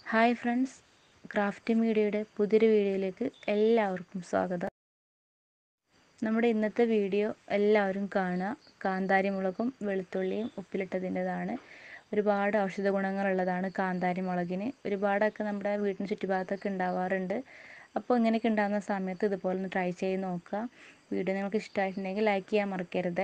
hi friends craft മീഡിയയുടെ പുതിയൊരു വീഡിയോയിലേക്ക് എല്ലാവർക്കും സ്വാഗതം നമ്മുടെ ഇന്നത്തെ വീഡിയോ എല്ലാവരും കാണുക കാന്താരി മുളകും വെളുത്തുള്ളിയും ഉപ്പിലിട്ടതിൻ്റെതാണ് ഒരുപാട് ഔഷധ ഗുണങ്ങളുള്ളതാണ് കാന്താരി മുളകിന് ഒരുപാടൊക്കെ നമ്മുടെ വീടിന് ചുറ്റുഭാഗത്തൊക്കെ ഉണ്ടാവാറുണ്ട് അപ്പോൾ ഇങ്ങനെയൊക്കെ ഉണ്ടാകുന്ന സമയത്ത് ഇതുപോലെ ഒന്ന് ട്രൈ ചെയ്ത് നോക്കുക വീഡിയോ നിങ്ങൾക്ക് ഇഷ്ടമായിട്ടുണ്ടെങ്കിൽ ലൈക്ക് ചെയ്യാൻ മറക്കരുത്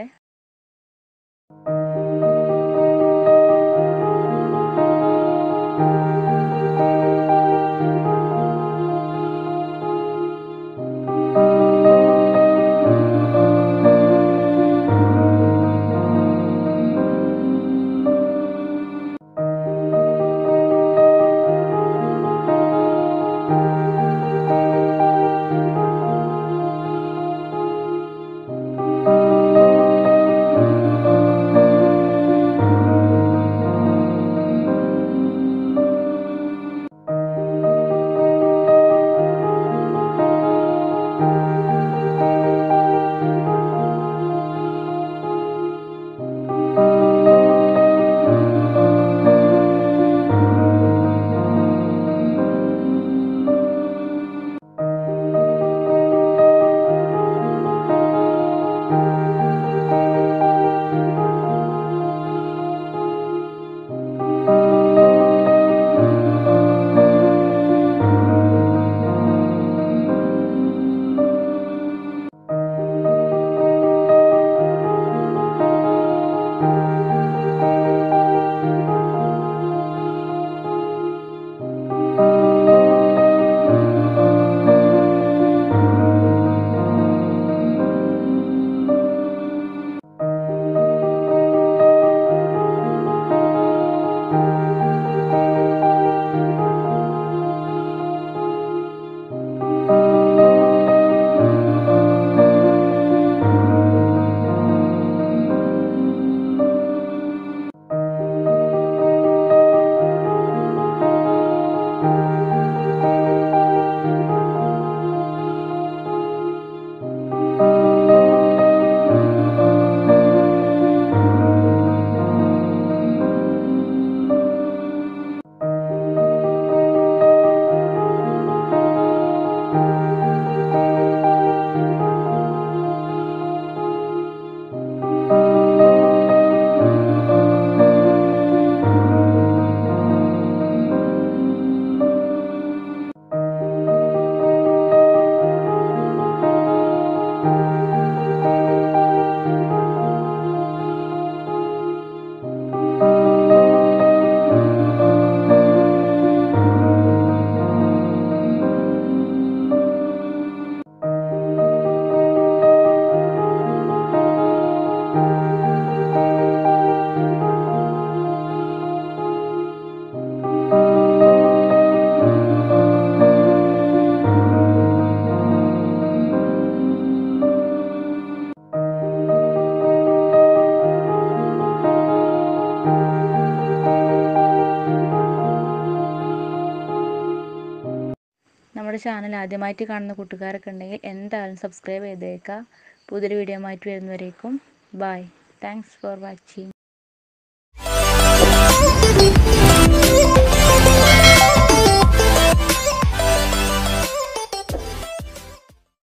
നമ്മുടെ ചാനൽ ആദ്യമായിട്ട് കാണുന്ന കൂട്ടുകാരൊക്കെ ഉണ്ടെങ്കിൽ എന്തായാലും സബ്സ്ക്രൈബ് ചെയ്തേക്കുക പുതിയൊരു വീഡിയോ ആയിട്ട് വരുന്നവരേക്കും ബൈ താങ്ക്സ് ഫോർ വാച്ചിങ്